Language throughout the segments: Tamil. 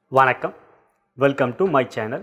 வணக்கம் welcome to my channel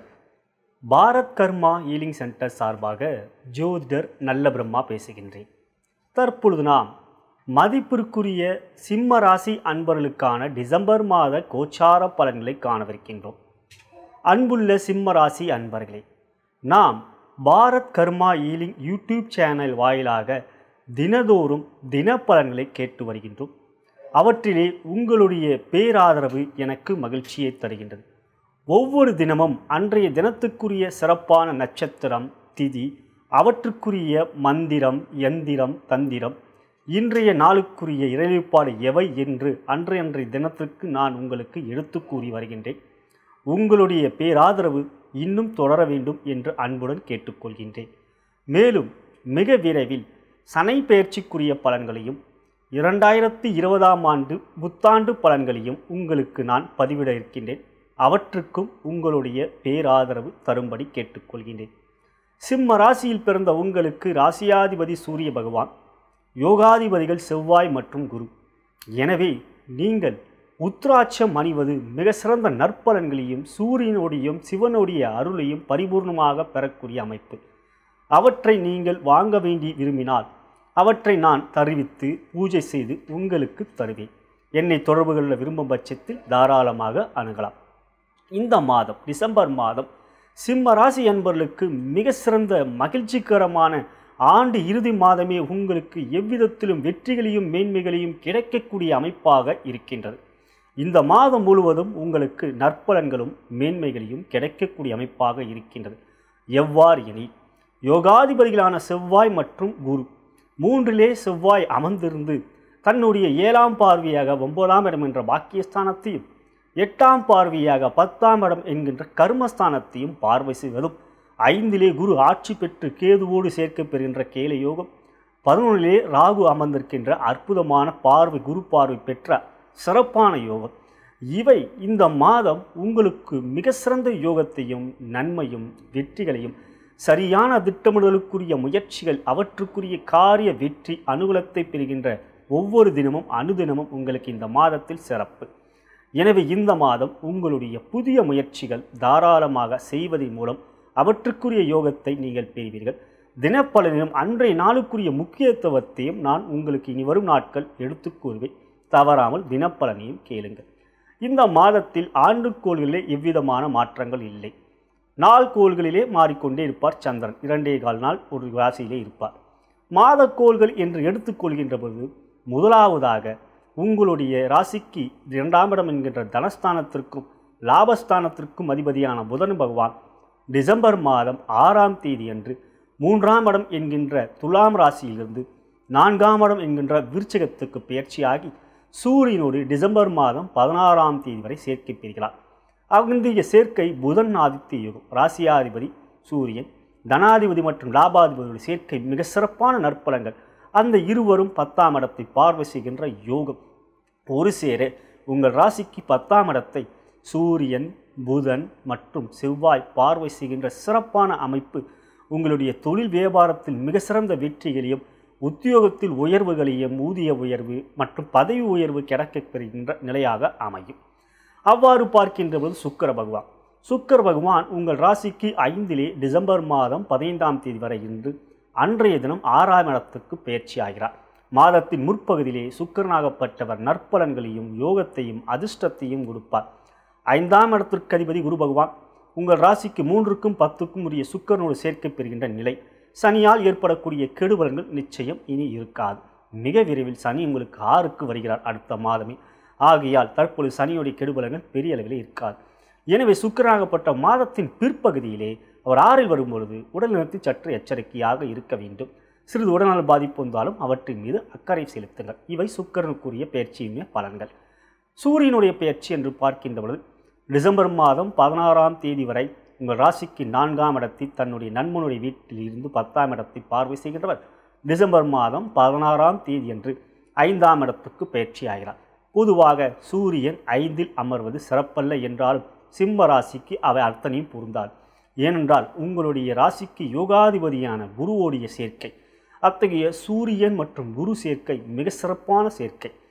Bharat karma healing centre சார்பாக ஜோதிடர் நல்ல பிரம்மா பேசுகின்றேன் தற்பொழுது நாம் மதிப்பிற்குரிய சிம்ம ராசி அன்பர்களுக்கான டிசம்பர் மாத கோச்சார பலன்களை காணவிருக்கின்றோம் அன்புள்ள சிம்ம ராசி அன்பர்களே நாம் Bharat karma healing YouTube channel வாயிலாக தினதோறும் தினப்பலன்களை கேட்டு வருகின்றோம் அவற்றிலே உங்களுடைய பேராதரவு எனக்கு மகிழ்ச்சியை தருகின்றது ஒவ்வொரு தினமும் அன்றைய தினத்துக்குரிய சிறப்பான நட்சத்திரம் திதி அவற்றுக்குரிய மந்திரம் எந்திரம் தந்திரம் இன்றைய நாளுக்குரிய இறைப்பாடு எவை என்று அன்றைய அன்றைய தினத்திற்கு நான் உங்களுக்கு எடுத்து கூறி வருகின்றேன் உங்களுடைய பேராதரவு இன்னும் தொடர வேண்டும் என்று அன்புடன் கேட்டுக்கொள்கின்றேன் மேலும் மிக விரைவில் சனை பயிற்சிக்குரிய பலன்களையும் இரண்டாயிரத்தி இருபதாம் ஆண்டு புத்தாண்டு பலன்களையும் உங்களுக்கு நான் பதிவிட இருக்கின்றேன் அவற்றுக்கும் உங்களுடைய பேராதரவு தரும்படி கேட்டுக்கொள்கின்றேன் சிம்ம ராசியில் பிறந்த உங்களுக்கு ராசியாதிபதி சூரிய பகவான் யோகாதிபதிகள் செவ்வாய் மற்றும் குரு எனவே நீங்கள் உத்ராட்சம் அணிவது மிக சிறந்த நற்பலன்களையும் சூரியனுடையும் சிவனுடைய அருளையும் பரிபூர்ணமாக பெறக்கூடிய அமைப்பு அவற்றை நீங்கள் வாங்க வேண்டி விரும்பினால் அவற்றை நான் தருவித்து பூஜை செய்து உங்களுக்கு தருவேன் என்னை தொடர்பு கொள்ள விரும்பும் பட்சத்தில் தாராளமாக அணுகலாம் இந்த மாதம் டிசம்பர் மாதம் சிம்ம ராசி அன்பர்களுக்கு மிக சிறந்த மகிழ்ச்சிகரமான ஆண்டு இறுதி மாதமே உங்களுக்கு எவ்விதத்திலும் வெற்றிகளையும் மேன்மைகளையும் கிடைக்கக்கூடிய அமைப்பாக இருக்கின்றது இந்த மாதம் முழுவதும் உங்களுக்கு நற்பலன்களும் மேன்மைகளையும் கிடைக்கக்கூடிய அமைப்பாக இருக்கின்றது எவ்வாறு எனில் யோகாதிபதிகளான செவ்வாய் மற்றும் குரு மூன்றிலே செவ்வாய் அமர்ந்திருந்து தன்னுடைய ஏழாம் பார்வையாக ஒன்பதாம் இடம் என்ற பாக்கியஸ்தானத்தையும் எட்டாம் பார்வையாக பத்தாம் இடம் என்கின்ற கர்மஸ்தானத்தையும் பார்வை செய்வதும் ஐந்திலே குரு ஆட்சி பெற்று கேதுவோடு சேர்க்கப்பெறுகின்ற கேல யோகம் பதினொன்றிலே ராகு அமர்ந்திருக்கின்ற அற்புதமான பார்வை குரு பார்வை பெற்ற சிறப்பான யோகம் இவை இந்த மாதம் உங்களுக்கு மிக சிறந்த யோகத்தையும் நன்மையும் வெற்றிகளையும் சரியான திட்டமிடலுக்குரிய முயற்சிகள் அவற்றுக்குரிய காரிய வெற்றி அனுகூலத்தை பெறுகின்ற ஒவ்வொரு தினமும் அனுதினமும் உங்களுக்கு இந்த மாதத்தில் சிறப்பு எனவே இந்த மாதம் உங்களுடைய புதிய முயற்சிகள் தாராளமாக செய்வதன் மூலம் அவற்றுக்குரிய யோகத்தை நீங்கள் பெறுவீர்கள் தினப்பலனிலும் அன்றைய நாளுக்குரிய முக்கியத்துவத்தையும் நான் உங்களுக்கு இனி வரும் நாட்கள் எடுத்து கூறுவேன் தவறாமல் தினப்பலனையும் கேளுங்கள் இந்த மாதத்தில் ஆண்டுக்கோள்களிலே எவ்விதமான மாற்றங்கள் இல்லை நாள் கோள்களிலே மாறிக்கொண்டே இருப்பார் சந்திரன் இரண்டே கால் நாள் ஒரு ராசியிலே இருப்பார் மாதக்கோள்கள் என்று எடுத்துக்கொள்கின்ற பொழுது முதலாவதாக உங்களுடைய ராசிக்கு இரண்டாம் இடம் என்கின்ற தனஸ்தானத்திற்கும் லாபஸ்தானத்திற்கும் அதிபதியான புதன் பகவான் டிசம்பர் மாதம் ஆறாம் தேதி அன்று மூன்றாம் இடம் என்கின்ற துலாம் ராசியிலிருந்து நான்காம் இடம் என்கின்ற விருச்சகத்துக்கு பயிற்சியாகி சூரியனோடு டிசம்பர் மாதம் பதினாறாம் தேதி வரை சேர்க்கை பெறுகிறார் அந்திய சேர்க்கை புதன் ஆதித்ய யுகம் ராசியாதிபதி சூரியன் தனாதிபதி மற்றும் லாபாதிபதியோட சேர்க்கை மிக சிறப்பான நற்பலங்கள் அந்த இருவரும் பத்தாம் இடத்தை பார்வை செய்கின்ற யோகம் ஒரு சேர உங்கள் ராசிக்கு பத்தாம் இடத்தை சூரியன் புதன் மற்றும் செவ்வாய் பார்வை செய்கின்ற சிறப்பான அமைப்பு உங்களுடைய தொழில் வியாபாரத்தில் மிக சிறந்த வெற்றிகளையும் உத்தியோகத்தில் உயர்வுகளையும் ஊதிய உயர்வு மற்றும் பதவி உயர்வு கிடைக்கப் பெறுகின்ற நிலையாக அமையும் அவ்வாறு பார்க்கின்ற போது சுக்கர பகவான் சுக்கர பகவான் உங்கள் ராசிக்கு ஐந்திலே டிசம்பர் மாதம் பதினைந்தாம் தேதி வரை இன்று அன்றைய தினம் ஆறாம் இடத்துக்கு பயிற்சி ஆகிறார் மாதத்தின் முற்பகுதியிலே சுக்கரனாகப்பட்டவர் நற்பலன்களையும் யோகத்தையும் அதிர்ஷ்டத்தையும் கொடுப்பார் ஐந்தாம் இடத்திற்கு அதிபதி குரு பகவான் உங்கள் ராசிக்கு மூன்றுக்கும் பத்துக்கும் உரிய சுக்கரனோடு சேர்க்கப் பெறுகின்ற நிலை சனியால் ஏற்படக்கூடிய கெடுபலன்கள் நிச்சயம் இனி இருக்காது மிக விரைவில் சனி உங்களுக்கு ஆறுக்கு வருகிறார் அடுத்த மாதமே ஆகையால் தற்பொழுது சனியுடைய கெடுபலங்கள் பெரிய அளவில் இருக்காது எனவே சுக்கரனாகப்பட்ட மாதத்தின் பிற்பகுதியிலே அவர் ஆறில் வரும்பொழுது உடல்நலத்தில் சற்று எச்சரிக்கையாக இருக்க வேண்டும் சிறிது உடல்நல பாதிப்பு வந்தாலும் அவற்றின் மீது அக்கறை செலுத்துங்கள் இவை சுக்கரனுக்குரிய பயிற்சியுமே பலன்கள் சூரியனுடைய பயிற்சி என்று பார்க்கின்ற பொழுது டிசம்பர் மாதம் பதினாறாம் தேதி வரை உங்கள் ராசிக்கு நான்காம் இடத்தில் தன்னுடைய நண்பனுடைய வீட்டில் இருந்து பத்தாம் இடத்தை பார்வை செய்கின்றவர் டிசம்பர் மாதம் பதினாறாம் தேதி அன்று ஐந்தாம் இடத்துக்கு பயிற்சி ஆகிறார் பொதுவாக சூரியன் ஐந்தில் அமர்வது சிறப்பல்ல என்றாலும் சிம்ம ராசிக்கு அவை அர்த்தனையும் பொருந்தாது ஏனென்றால் உங்களுடைய ராசிக்கு யோகாதிபதியான குருவோடைய சேர்க்கை அத்தகைய சூரியன் மற்றும் குரு சேர்க்கை மிக சிறப்பான சேர்க்கை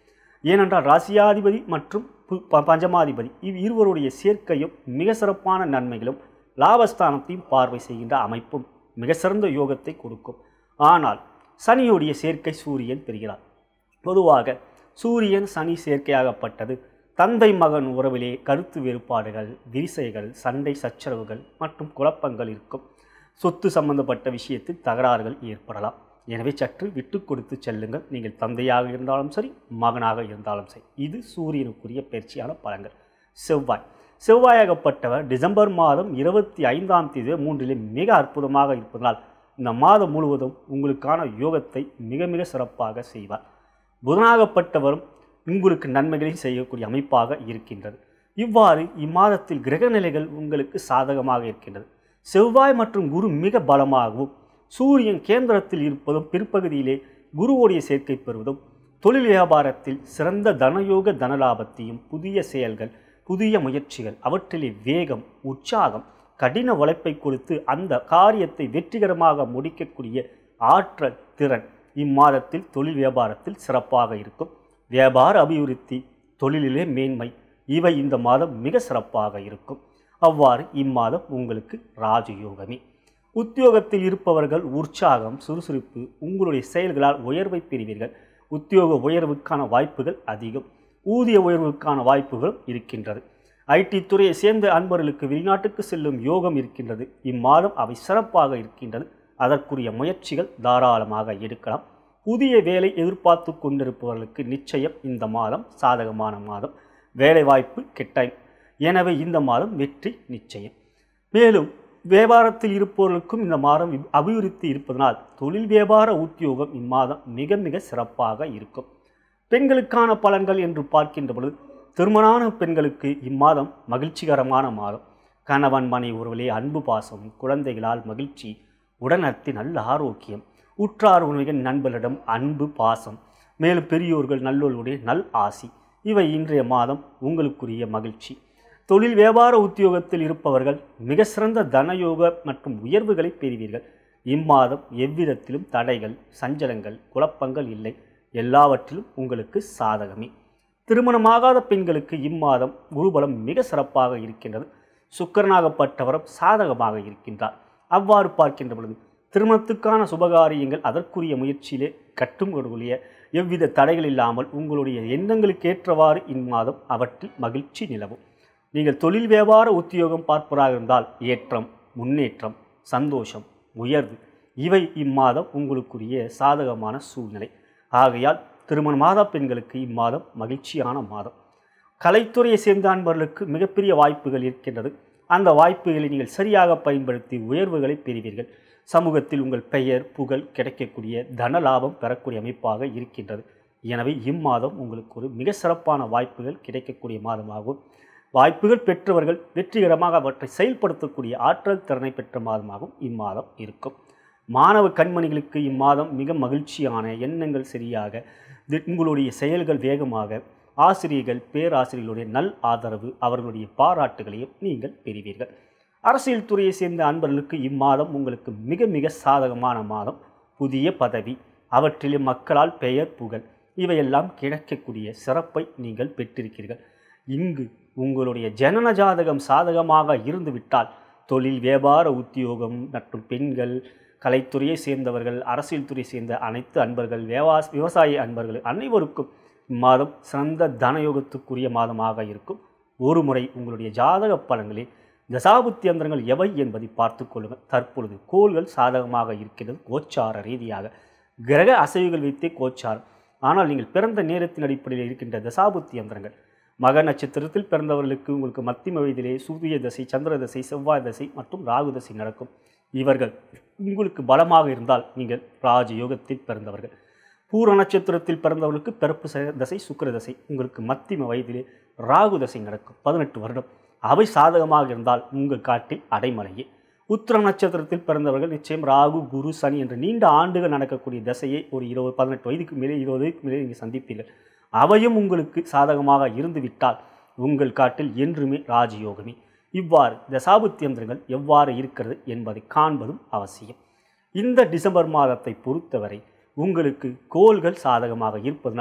ஏனென்றால் ராசியாதிபதி மற்றும் பு- ப- பஞ்சமாதிபதி இவ் இருவருடைய சேர்க்கையும் மிக சிறப்பான நன்மைகளும் லாபஸ்தானத்தையும் பார்வை செய்கின்ற அமைப்பும் மிக சிறந்த யோகத்தை கொடுக்கும் ஆனால் சனியுடைய சேர்க்கை சூரியன் பெறுகிறார் பொதுவாக சூரியன் சனி சேர்க்கையாகப்பட்டது தந்தை மகன் உறவிலே கருத்து வேறுபாடுகள் விரிசைகள் சண்டை சச்சரவுகள் மற்றும் குழப்பங்கள் இருக்கும் சொத்து சம்பந்தப்பட்ட விஷயத்தில் தகராறுகள் ஏற்படலாம் எனவே சற்று விட்டு கொடுத்து செல்லுங்கள் நீங்கள் தந்தையாக இருந்தாலும் சரி மகனாக இருந்தாலும் சரி இது சூரியனுக்குரிய பயிற்சியான பலன்கள் செவ்வாய் செவ்வாயாகப்பட்டவர் டிசம்பர் மாதம் இருபத்தி ஐந்தாம் தேதி மூன்றிலே மிக அற்புதமாக இருப்பதனால் இந்த மாதம் முழுவதும் உங்களுக்கான யோகத்தை மிக மிக சிறப்பாக செய்வார் புதனாகப்பட்டவரும் உங்களுக்கு நன்மைகளை செய்யக்கூடிய அமைப்பாக இருக்கின்றது இவ்வாறு இம்மாதத்தில் கிரக நிலைகள் உங்களுக்கு சாதகமாக இருக்கின்றது செவ்வாய் மற்றும் குரு மிக பலமாகவும் சூரியன் கேந்திரத்தில் இருப்பதும் பிற்பகுதியிலே குருவுடைய சேர்க்கை பெறுவதும் தொழில் வியாபாரத்தில் சிறந்த தனயோக தனலாபத்தையும் புதிய செயல்கள் புதிய முயற்சிகள் அவற்றிலே வேகம் உற்சாகம் கடின உழைப்பை கொடுத்து அந்த காரியத்தை வெற்றிகரமாக முடிக்கக்கூடிய ஆற்றல் திறன் இம்மாதத்தில் தொழில் வியாபாரத்தில் சிறப்பாக இருக்கும் வியாபார அபிவிருத்தி தொழிலிலே மேன்மை இவை இந்த மாதம் மிக சிறப்பாக இருக்கும் அவ்வாறு இம்மாதம் உங்களுக்கு ராஜயோகமே உத்தியோகத்தில் இருப்பவர்கள் உற்சாகம் சுறுசுறுப்பு உங்களுடைய செயல்களால் உயர்வை பெறுவீர்கள் உத்தியோக உயர்வுக்கான வாய்ப்புகள் அதிகம் ஊதிய உயர்வுக்கான வாய்ப்புகளும் இருக்கின்றது ஐடி துறையை சேர்ந்த அன்பர்களுக்கு வெளிநாட்டுக்கு செல்லும் யோகம் இருக்கின்றது இம்மாதம் அவை சிறப்பாக இருக்கின்றது அதற்குரிய முயற்சிகள் தாராளமாக எடுக்கலாம் புதிய வேலை எதிர்பார்த்து கொண்டிருப்பவர்களுக்கு நிச்சயம் இந்த மாதம் சாதகமான மாதம் வேலைவாய்ப்பு கிட்டாய் எனவே இந்த மாதம் வெற்றி நிச்சயம் மேலும் வியாபாரத்தில் இருப்பவர்களுக்கும் இந்த மாதம் இப்- அபிவிருத்தி இருப்பதனால் தொழில் வியாபார உத்தியோகம் இம்மாதம் மிக மிக சிறப்பாக இருக்கும் பெண்களுக்கான பலன்கள் என்று பார்க்கின்ற பொழுது திருமணான பெண்களுக்கு இம்மாதம் மகிழ்ச்சிகரமான மாதம் கணவன் மனை உறவிலே அன்பு பாசம் குழந்தைகளால் மகிழ்ச்சி உடனத்தி நல்ல ஆரோக்கியம் உற்றார் உணவிகள் நண்பர்களிடம் அன்பு பாசம் மேலும் பெரியோர்கள் நல்லோருடைய நல் ஆசி இவை இன்றைய மாதம் உங்களுக்குரிய மகிழ்ச்சி தொழில் வியாபார உத்தியோகத்தில் இருப்பவர்கள் மிக சிறந்த தனயோக மற்றும் உயர்வுகளை பெறுவீர்கள் இம்மாதம் எவ்விதத்திலும் தடைகள் சஞ்சலங்கள் குழப்பங்கள் இல்லை எல்லாவற்றிலும் உங்களுக்கு சாதகமே திருமணமாகாத பெண்களுக்கு இம்மாதம் குருபலம் மிக சிறப்பாக இருக்கின்றது சுக்கரனாகப்பட்டவரும் சாதகமாக இருக்கின்றார் அவ்வாறு பார்க்கின்ற பொழுது திருமணத்துக்கான சுபகாரியங்கள் அதற்குரிய முயற்சியிலே கட்டும் கொடுக்கூடிய எவ்வித தடைகள் இல்லாமல் உங்களுடைய எண்ணங்களுக்கு ஏற்றவாறு இம்மாதம் அவற்றில் மகிழ்ச்சி நிலவும் நீங்கள் தொழில் வியாபார உத்தியோகம் பார்ப்பதாக இருந்தால் ஏற்றம் முன்னேற்றம் சந்தோஷம் உயர்வு இவை இம்மாதம் உங்களுக்குரிய சாதகமான சூழ்நிலை ஆகையால் திருமணமாத பெண்களுக்கு இம்மாதம் மகிழ்ச்சியான மாதம் கலைத்துறையை சேர்ந்த அன்பர்களுக்கு மிகப்பெரிய வாய்ப்புகள் இருக்கின்றது அந்த வாய்ப்புகளை நீங்கள் சரியாக பயன்படுத்தி உயர்வுகளை பெறுவீர்கள் சமூகத்தில் உங்கள் பெயர் புகழ் கிடைக்கக்கூடிய தன லாபம் பெறக்கூடிய அமைப்பாக இருக்கின்றது எனவே இம்மாதம் உங்களுக்கு ஒரு மிக சிறப்பான வாய்ப்புகள் கிடைக்கக்கூடிய மாதமாகும் வாய்ப்புகள் பெற்றவர்கள் வெற்றிகரமாக அவற்றை செயல்படுத்தக்கூடிய ஆற்றல் திறனை பெற்ற மாதமாகவும் இம்மாதம் இருக்கும் மாணவ கண்மணிகளுக்கு இம்மாதம் மிக மகிழ்ச்சியான எண்ணங்கள் சரியாக தி- உங்களுடைய செயல்கள் வேகமாக ஆசிரியர்கள் பேராசிரியர்களுடைய நல் ஆதரவு அவர்களுடைய பாராட்டுகளையும் நீங்கள் பெறுவீர்கள் அரசியல் துறையை சேர்ந்த அன்பர்களுக்கு இம்மாதம் உங்களுக்கு மிக மிக சாதகமான மாதம் புதிய பதவி அவற்றிலே மக்களால் பெயர் புகழ் இவையெல்லாம் கிடைக்கக்கூடிய சிறப்பை நீங்கள் பெற்றிருக்கிறீர்கள் இங்கு உங்களுடைய ஜனன ஜாதகம் சாதகமாக இருந்துவிட்டால் தொழில் வியாபார உத்தியோகம் மற்றும் பெண்கள் கலைத்துறையை சேர்ந்தவர்கள் அரசியல் துறை சேர்ந்த அனைத்து அன்பர்கள் வியாபாஸ் விவசாய அன்பர்கள் அனைவருக்கும் இம்மாதம் சிறந்த தனயோகத்துக்குரிய மாதமாக இருக்கும் ஒரு முறை உங்களுடைய ஜாதக பலன்களில் தசாபுத்தி அந்தரங்கள் எவை என்பதை பார்த்து கொள்ளுங்கள் தற்பொழுது கோள்கள் சாதகமாக இருக்கிறது கோச்சார ரீதியாக கிரக அசைவுகள் வைத்தே கோச்சாரம் ஆனால் நீங்கள் பிறந்த நேரத்தின் அடிப்படையில் இருக்கின்ற தசாபுத்தி அந்தரங்கள் மக நட்சத்திரத்தில் பிறந்தவர்களுக்கு உங்களுக்கு மத்திம வயதிலே சூரிய தசை சந்திர தசை செவ்வாய் தசை மற்றும் ராகு தசை நடக்கும் இவர்கள் உங்களுக்கு பலமாக இருந்தால் நீங்கள் ராஜயோகத்தில் பிறந்தவர்கள் பூர நட்சத்திரத்தில் பிறந்தவர்களுக்கு பிறப்பு ச- தசை சுக்கிர தசை உங்களுக்கு மத்திம வயதிலே ராகு தசை நடக்கும் பதினெட்டு வருடம் அவை சாதகமாக இருந்தால் உங்கள் காட்டில் அடைமலையே உத்திர நட்சத்திரத்தில் பிறந்தவர்கள் நிச்சயம் ராகு குரு சனி என்ற நீண்ட ஆண்டுகள் நடக்கக்கூடிய தசையை ஒரு இருபது பதினெட்டு வயதுக்கு மேலே இருபது வயதுக்கு மேலே நீங்கள் சந்திப்பீர்கள் அவையும் உங்களுக்கு சாதகமாக இருந்துவிட்டால் உங்கள் காட்டில் என்றுமே ராஜயோகமே இவ்வாறு தசாபுத்தியந்திரங்கள் எவ்வாறு இருக்கிறது என்பதை காண்பதும் அவசியம் இந்த டிசம்பர் மாதத்தை பொறுத்தவரை உங்களுக்கு கோள்கள் சாதகமாக இருப்பதனால்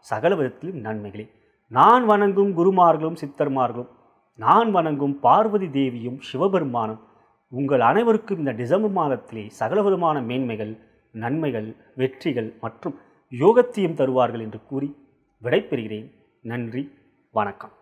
சகல விதத்திலும் நன்மைகளே நான் வணங்கும் குருமார்களும் சித்தர்மார்களும் நான் வணங்கும் பார்வதி தேவியும் சிவபெருமானும் உங்கள் அனைவருக்கும் இந்த டிசம்பர் மாதத்திலே சகலவிதமான மேன்மைகள் நன்மைகள் வெற்றிகள் மற்றும் யோகத்தையும் தருவார்கள் என்று கூறி விடைபெறுகிறேன் நன்றி வணக்கம்